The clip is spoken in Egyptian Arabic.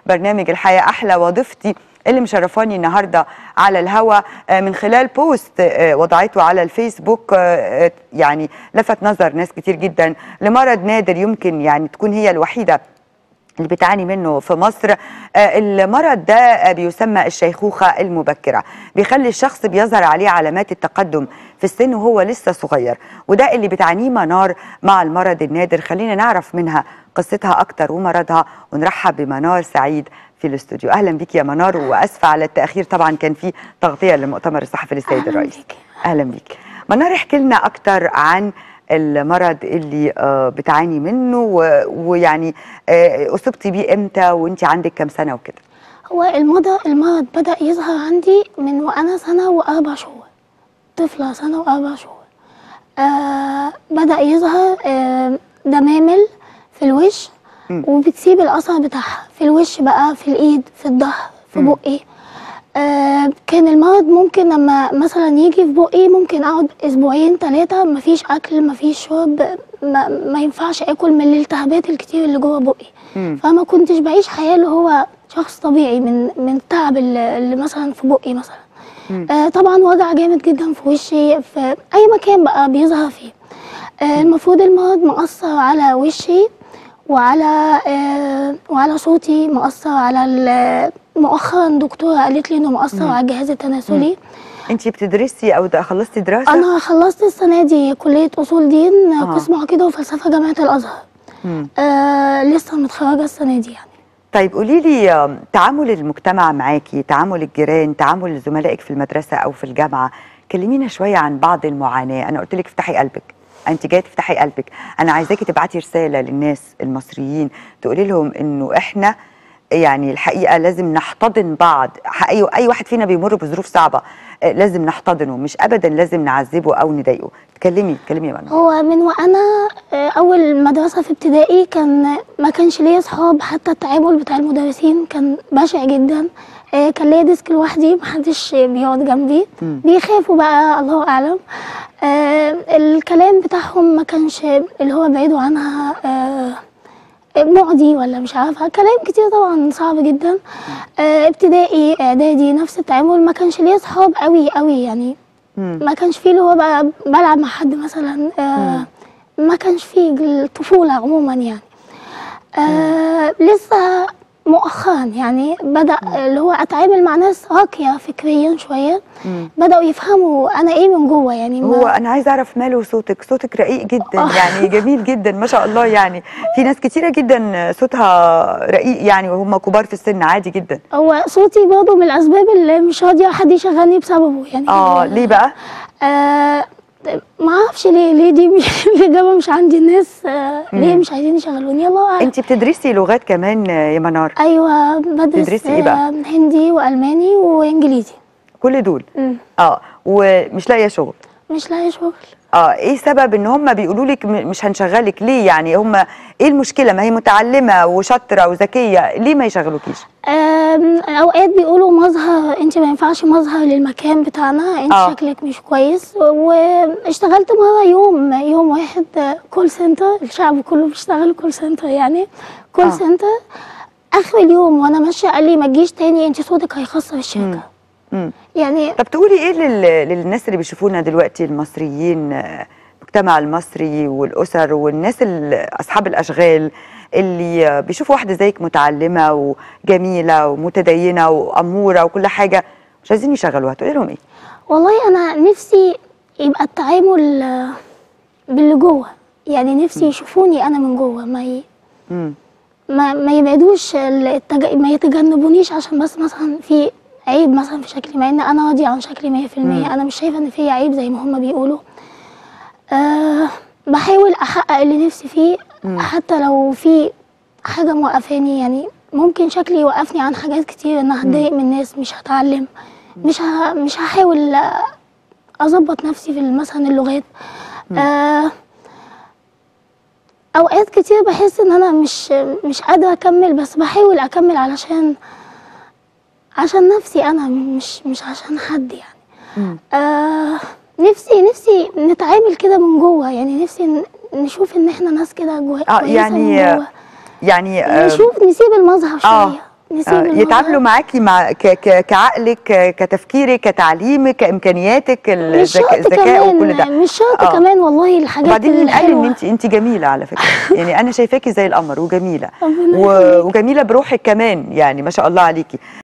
برنامج الحياه احلى وضيفتي اللي مشرفاني النهارده على الهوا آه، من خلال بوست آه، وضعته على الفيسبوك آه، يعني لفت نظر ناس كتير جدا لمرض نادر يمكن يعني تكون هي الوحيده اللي بتعاني منه في مصر آه، المرض ده آه، بيسمى الشيخوخة المبكرة بيخلي الشخص بيظهر عليه علامات التقدم في السن وهو لسه صغير وده اللي بتعانيه منار مع المرض النادر خلينا نعرف منها قصتها أكتر ومرضها ونرحب بمنار سعيد في الاستوديو أهلا بيك يا منار وأسفة على التأخير طبعا كان في تغطية للمؤتمر الصحفي للسيد أهلاً الرئيس بيك. أهلا بيك منار احكي لنا أكتر عن المرض اللي آه، بتعاني منه و- ويعني آه، أصبتي بيه إمتى وأنت عندك كام سنة وكده هو المرض المرض بدأ يظهر عندي من وأنا سنة وأربع شهور طفلة سنة وأربع شهور آه بدأ يظهر آه دمامل في الوش مم. وبتسيب الأثر بتاعها في الوش بقى في الإيد في الظهر في مم. بقي آه كان المرض ممكن لما مثلا يجي في بقي ممكن اقعد اسبوعين ثلاثه مفيش اكل مفيش شرب ما, ما ينفعش اكل من الالتهابات الكتير اللي جوه بقي مم. فما كنتش بعيش حياه اللي هو شخص طبيعي من من التعب اللي اللي مثلا في بقي مثلا مم. آه طبعا وجع جامد جدا في وشي في اي مكان بقى بيظهر فيه آه المفروض المرض مأثر على وشي وعلى آه وعلى صوتي مأثر على ال- مؤخرا دكتورة قالت لي انه مأثر مم. على الجهاز التناسلي أنت بتدرسي أو ده خلصتي دراسة؟ انا خلصت السنة دي كلية اصول دين آه. قسم عقيدة وفلسفة جامعة الازهر مم. آه لسه متخرجة السنة دي يعني طيب قولي لي آم، تعامل المجتمع معاكي تعامل الجيران تعامل زملائك في المدرسة أو في الجامعة كلمينا شوية عن بعض المعاناة أنا قلت لك افتحي قلبك أنت جاية تفتحي قلبك أنا عايزاكي تبعتي رسالة للناس المصريين تقولي لهم إنه إحنا يعني الحقيقة لازم نحتضن بعض أي أي واحد فينا بيمر بظروف صعبة آه، لازم نحتضنه مش أبدا لازم نعذبه أو نضايقه تكلمي تكلمي يا منى هو من وانا آه، اول مدرسه في ابتدائي كان ما كانش ليا اصحاب حتى التعامل بتاع المدرسين كان بشع جدا آه، كان ليا ديسك لوحدي محدش بيقعد جنبي مم. بيخافوا بقى الله اعلم آه، الكلام بتاعهم ما كانش اللي هو بعيدوا عنها آه، معدي ولا مش عارفه كلام كتير طبعا صعب جدا آه، ابتدائي اعدادي نفس التعامل ما كانش ليا اصحاب قوي قوي يعني مم. ما كانش فيه اللي هو بقى بلعب مع حد مثلا آه ما كانش فيه الطفولة عموما يعني آه لسه مؤخرا يعني بدأ اللي هو أتعامل مع ناس راقية فكريا شوية مم. بدأوا يفهموا أنا إيه من جوه يعني ما- هو انا عايزه اعرف ماله صوتك صوتك رقيق جدا آه. يعني جميل جدا ما شاء الله يعني في ناس كتيره جدا صوتها رقيق يعني وهم كبار في السن عادي جدا هو صوتي برضه من الأسباب اللي مش راضية حد يشغلني بسببه يعني اه ليه بقى آه ما اعرفش ليه ليه دي مش الاجابه مش عندي الناس آه ليه مم. مش عايزين يشغلوني الله اعلم انت بتدرسي لغات كمان يا منار ايوه بدرس تدرسي إيه بقى؟ آه، هندي والماني وانجليزي كل دول مم. اه ومش لاقيه شغل مش لاقي شغل اه ايه سبب ان هم بيقولوا لك م- مش هنشغلك ليه يعني هم ايه المشكله ما هي متعلمه وشاطره وذكيه ليه ما يشغلوكيش آم، اوقات بيقولوا مظهر انت ما ينفعش مظهر للمكان بتاعنا انت آه. شكلك مش كويس واشتغلت مره يوم يوم واحد كول سنتر الشعب كله بيشتغل كول سنتر يعني كول آه. سنتر اخر اليوم وانا ماشيه قال لي ما تجيش تاني انت صوتك هيخسر الشركه مم. يعني طب تقولي ايه لل... للناس اللي بيشوفونا دلوقتي المصريين آه، المجتمع المصري والاسر والناس ال- اصحاب الاشغال اللي آه، بيشوفوا واحده زيك متعلمه وجميله ومتدينه واموره وكل حاجه مش عايزين يشغلوها تقولي لهم ايه والله انا نفسي يبقى التعامل آه، باللي جوه يعني نفسي يشوفوني انا من جوه ما ي... مم. ما, ما يبعدوش التج... ما يتجنبونيش عشان بس مثلا في عيب مثلا في شكلي مع ان انا راضيه عن شكلي 100% مم. انا مش شايفه ان في عيب زي ما هم بيقولوا أه بحاول احقق اللي نفسي فيه مم. حتى لو في حاجه موقفاني يعني ممكن شكلي يوقفني عن حاجات كتير ان هتضايق من الناس مش هتعلم مش ه... مش هحاول آه، اظبط نفسي في مثلا اللغات أه اوقات كتير بحس ان انا مش مش قادره اكمل بس بحاول اكمل علشان عشان نفسي انا مش مش عشان حد يعني مم. آه نفسي نفسي نتعامل كده من جوه يعني نفسي ن- نشوف ان احنا ناس كده جوه اه كويسة يعني من جوه. يعني آه، نشوف نسيب المظهر اه شويه نسيب آه، الموضوع. يتعاملوا معاكي مع ك ك كعقلك ك- كتفكيرك كتعليمك كامكانياتك مش الذكاء شرط الذكاء وكل ده كمان مش شرط آه. كمان والله الحاجات وبعدين مين قال ان الحلوة انت انت جميله على فكره يعني انا شايفاكي زي القمر وجميله ربنا و... يخليك. وجميله بروحك كمان يعني ما شاء الله عليكي